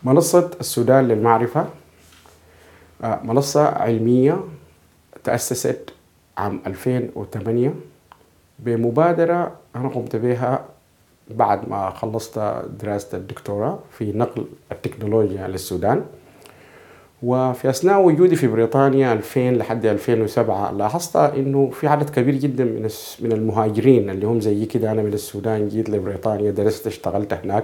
منصة السودان للمعرفة آه، منصة علمية تأسست عام 2008 بمبادرة أنا قمت بها بعد ما خلصت دراسة الدكتوراه في نقل التكنولوجيا للسودان وفي أثناء وجودي في بريطانيا 2000 لحد 2007 لاحظت إنه في عدد كبير جدا من من المهاجرين اللي هم زي كده أنا من السودان جيت لبريطانيا درست اشتغلت هناك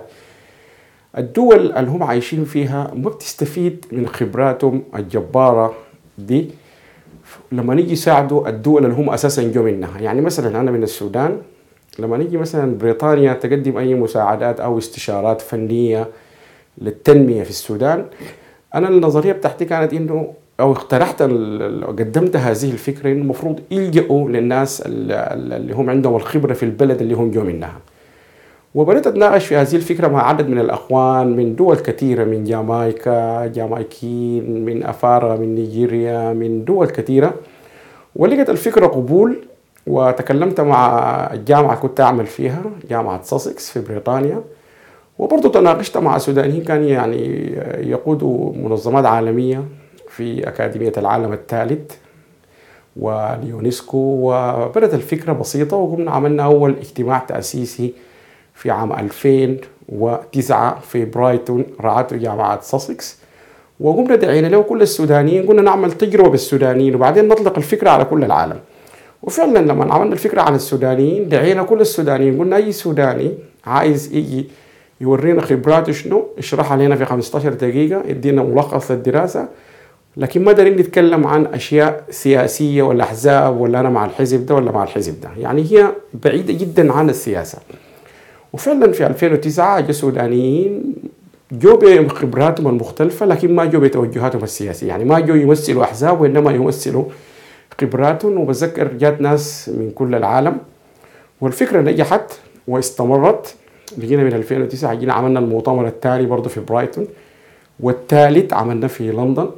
الدول اللي هم عايشين فيها ما بتستفيد من خبراتهم الجبارة دي لما نيجي يساعدوا الدول اللي هم أساسا جو منها يعني مثلا أنا من السودان لما نيجي مثلا بريطانيا تقدم أي مساعدات أو استشارات فنية للتنمية في السودان أنا النظرية بتاعتي كانت إنه أو اقترحت قدمت هذه الفكرة إنه المفروض يلجأوا للناس اللي هم عندهم الخبرة في البلد اللي هم جو منها وبدأت أتناقش في هذه الفكرة مع عدد من الأخوان من دول كثيرة من جامايكا جامايكيين من أفارقة من نيجيريا من دول كثيرة ولقت الفكرة قبول وتكلمت مع الجامعة كنت أعمل فيها جامعة ساسكس في بريطانيا وبرضه تناقشت مع سودانيين كان يعني يقودوا منظمات عالمية في أكاديمية العالم الثالث واليونسكو وبدأت الفكرة بسيطة وقمنا عملنا أول اجتماع تأسيسي في عام 2009 في برايتون رعته جامعة ساسكس وقمنا دعينا له كل السودانيين قلنا نعمل تجربة بالسودانيين وبعدين نطلق الفكرة على كل العالم وفعلا لما عملنا الفكرة عن السودانيين دعينا كل السودانيين قلنا أي سوداني عايز يجي يورينا خبراته شنو يشرحها لنا في 15 دقيقة يدينا ملخص للدراسة لكن ما دارين نتكلم عن أشياء سياسية ولا أحزاب ولا أنا مع الحزب ده ولا مع الحزب ده يعني هي بعيدة جدا عن السياسة وفعلا في 2009 جاء سودانيين جو بخبراتهم المختلفة لكن ما جو بتوجهاتهم السياسية يعني ما جو يمثلوا أحزاب وإنما يمثلوا خبراتهم وبتذكر جات ناس من كل العالم والفكرة نجحت واستمرت لقينا من 2009 جينا عملنا المؤتمر التالي برضه في برايتون والثالث عملنا في لندن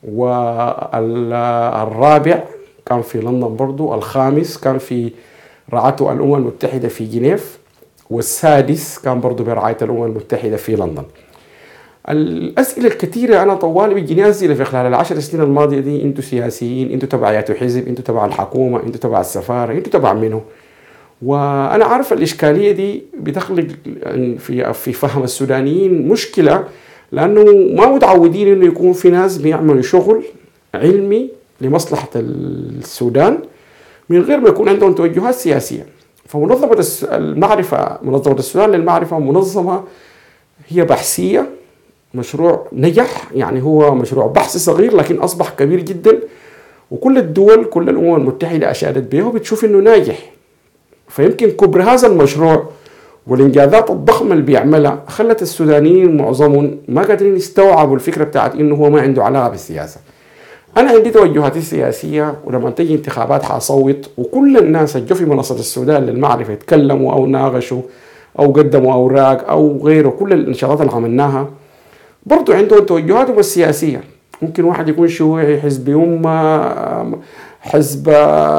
والرابع كان في لندن برضه الخامس كان في رعته الأمم المتحدة في جنيف والسادس كان برضه برعاية الأمم المتحدة في لندن الأسئلة الكثيرة أنا طوالي بيجيني أسئلة في خلال العشر سنين الماضية دي أنتوا سياسيين أنتوا تبعيات حزب أنتوا تبع الحكومة أنتوا تبع السفارة أنتوا تبع منه وأنا عارف الإشكالية دي بتخلق في في فهم السودانيين مشكلة لأنه ما متعودين إنه يكون في ناس بيعملوا شغل علمي لمصلحة السودان من غير ما يكون عندهم توجهات سياسية فمنظمة المعرفة منظمة السودان للمعرفة منظمة هي بحثية مشروع نجح يعني هو مشروع بحث صغير لكن أصبح كبير جدا وكل الدول كل الأمم المتحدة أشادت به وبتشوف إنه ناجح فيمكن كبر هذا المشروع والإنجازات الضخمة اللي بيعملها خلت السودانيين معظمهم ما قادرين يستوعبوا الفكرة بتاعت إنه هو ما عنده علاقة بالسياسة انا عندي توجهاتي السياسيه ولما تجي انتخابات حصوت وكل الناس اللي في منصه السودان للمعرفه يتكلموا او ناقشوا او قدموا اوراق او غيره كل الانشاطات اللي عملناها برضو عندهم توجهاتهم السياسيه ممكن واحد يكون شيوعي حزب أمة حزب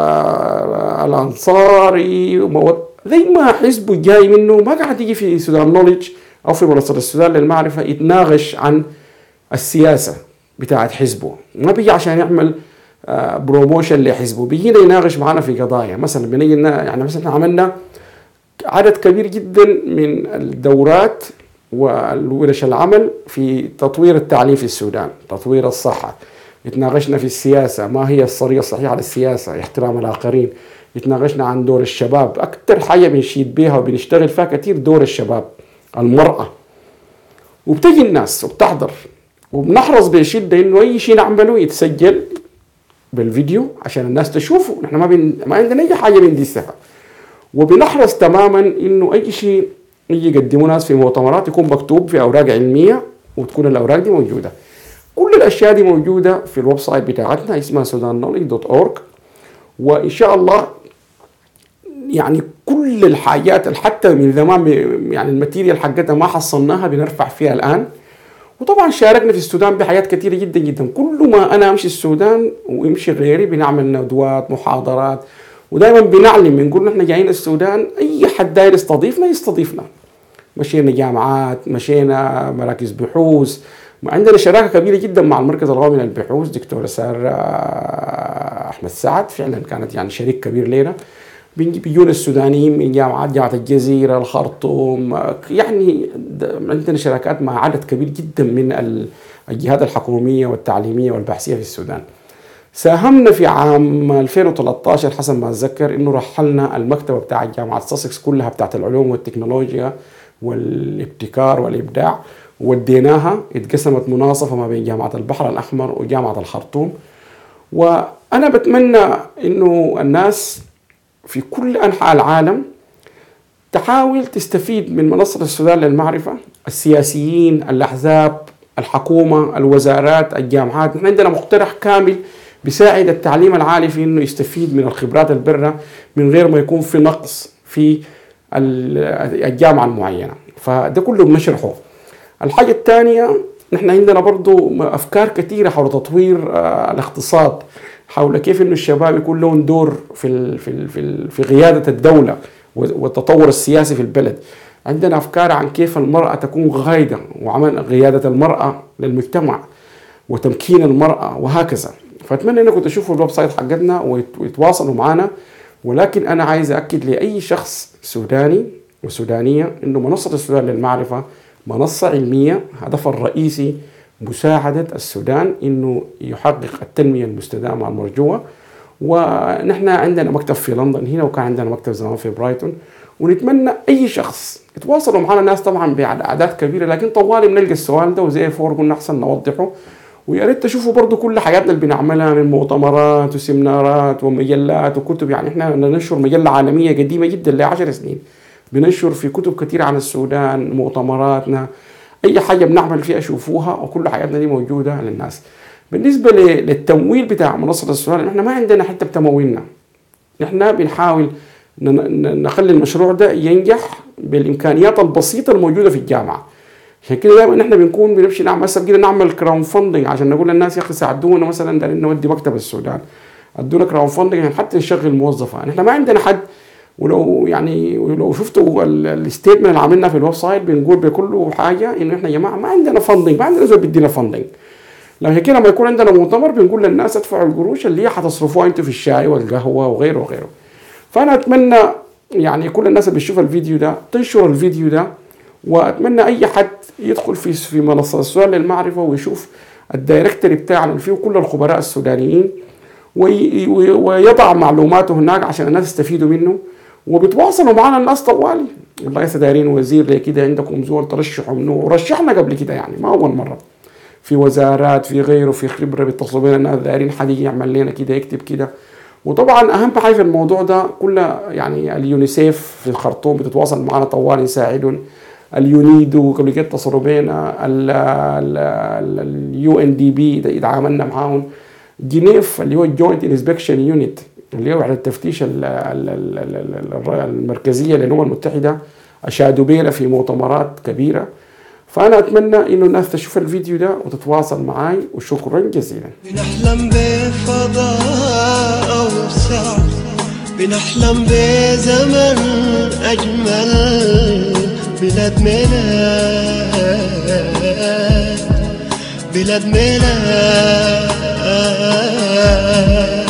الأنصاري زي ما حزبه جاي منه ما قاعد يجي في سودان نوليدج أو في منصة السودان للمعرفة يتناقش عن السياسة بتاعت حزبه ما بيجي عشان يعمل بروموشن لحزبه بيجينا يناقش معنا في قضايا مثلا بنيجي يعني مثلا عملنا عدد كبير جدا من الدورات والورش العمل في تطوير التعليم في السودان تطوير الصحة يتناقشنا في السياسة ما هي الطريقة الصحيحة للسياسة احترام الآخرين يتناقشنا عن دور الشباب أكثر حاجة بنشيد بيها وبنشتغل فيها كثير دور الشباب المرأة وبتجي الناس وبتحضر وبنحرص بشده انه اي شيء نعمله يتسجل بالفيديو عشان الناس تشوفه نحن ما بن... ما عندنا اي حاجه بندسها وبنحرص تماما انه اي شيء يجي يقدموا ناس في مؤتمرات يكون مكتوب في اوراق علميه وتكون الاوراق دي موجوده كل الاشياء دي موجوده في الويب سايت بتاعتنا اسمها سودان دوت اورج وان شاء الله يعني كل الحاجات حتى من زمان يعني الماتيريال حقتها ما حصلناها بنرفع فيها الان وطبعا شاركنا في السودان بحاجات كثيرة جدا جدا كل ما أنا أمشي السودان ويمشي غيري بنعمل ندوات محاضرات ودائما بنعلم بنقول نحن جايين السودان أي حد داير يستضيفنا يستضيفنا مشينا جامعات مشينا مراكز بحوث عندنا شراكه كبيره جدا مع المركز القومي للبحوث دكتور سار آه، احمد سعد فعلا كانت يعني شريك كبير لنا بيجونا السودانيين من جامعات جامعه الجزيره الخرطوم يعني عندنا شراكات مع عدد كبير جدا من الجهات الحكوميه والتعليميه والبحثيه في السودان. ساهمنا في عام 2013 حسب ما اتذكر انه رحلنا المكتبه بتاع جامعه ساسكس كلها بتاعت العلوم والتكنولوجيا والابتكار والابداع وديناها اتقسمت مناصفه ما بين جامعه البحر الاحمر وجامعه الخرطوم وانا بتمنى انه الناس في كل انحاء العالم تحاول تستفيد من منصه السودان للمعرفه السياسيين الاحزاب الحكومه الوزارات الجامعات نحن عندنا مقترح كامل بيساعد التعليم العالي في انه يستفيد من الخبرات البرة من غير ما يكون في نقص في الجامعه المعينه فده كله بنشرحه الحاجه الثانيه نحن عندنا برضو افكار كثيره حول تطوير آه، الاقتصاد حول كيف انه الشباب يكون لهم دور في في في, في قياده الدوله والتطور السياسي في البلد عندنا افكار عن كيف المراه تكون قائده وعمل قياده المراه للمجتمع وتمكين المراه وهكذا فاتمنى انكم تشوفوا الويب سايت حقتنا ويتواصلوا معنا ولكن انا عايز اكد لاي شخص سوداني وسودانيه انه منصه السودان للمعرفه منصه علميه هدفها الرئيسي مساعده السودان انه يحقق التنميه المستدامه المرجوه ونحن عندنا مكتب في لندن هنا وكان عندنا مكتب زمان في برايتون ونتمنى اي شخص يتواصلوا معنا الناس طبعا باعداد كبيره لكن طوالي بنلقى السؤال ده وزي فور قلنا احسن نوضحه ويا ريت تشوفوا برضه كل حاجاتنا اللي بنعملها من مؤتمرات وسيمنارات ومجلات وكتب يعني احنا ننشر مجله عالميه قديمه جدا ل 10 سنين بننشر في كتب كثيره عن السودان مؤتمراتنا اي حاجه بنعمل فيها شوفوها وكل حاجاتنا دي موجوده للناس بالنسبه للتمويل بتاع منصه السودان احنا ما عندنا حتى بتمويلنا نحن بنحاول نخلي المشروع ده ينجح بالامكانيات البسيطه الموجوده في الجامعه عشان كده دايما احنا بنكون بنمشي نعمل هسه بقينا نعمل كراون فندنج عشان نقول للناس يا اخي ساعدونا مثلا دارين نودي مكتب السودان ادونا كراون فندنج يعني حتى نشغل موظفه احنا ما عندنا حد ولو يعني ولو شفتوا الستيتمنت اللي عملنا في الويب سايت بنقول بكل حاجه انه احنا يا جماعه ما عندنا فندنج ما عندنا زول بيدينا فندنج لو كده لما يكون عندنا مؤتمر بنقول للناس ادفعوا القروش اللي هي حتصرفوها انتوا في الشاي والقهوه وغيره وغيره فانا اتمنى يعني كل الناس اللي بتشوف الفيديو ده تنشر الفيديو ده واتمنى اي حد يدخل في في منصه السؤال للمعرفه ويشوف الدايركتوري بتاعنا اللي فيه كل الخبراء السودانيين ويضع معلوماته هناك عشان الناس يستفيدوا منه وبيتواصلوا معنا الناس طوالي والله يا دايرين وزير زي كده عندكم زول ترشحوا منه ورشحنا قبل كده يعني ما اول مره في وزارات في غيره في خبره بيتصلوا بينا الناس دايرين حد يعمل لنا كده يكتب كده وطبعا اهم حاجه في الموضوع ده كله يعني اليونيسيف في الخرطوم بتتواصل معنا طوال يساعدون اليونيدو قبل كده اتصلوا بينا اليو ان دي بي تعاملنا معاهم جنيف اللي هو الجوينت انسبكشن يونت اللي هو على التفتيش المركزيه للامم المتحده اشادوا بينا في مؤتمرات كبيره فانا اتمنى انه الناس تشوف الفيديو ده وتتواصل معي وشكرا جزيلا بنحلم بفضاء اوسع بنحلم بزمن اجمل بلاد ميلاد بلاد ميلاد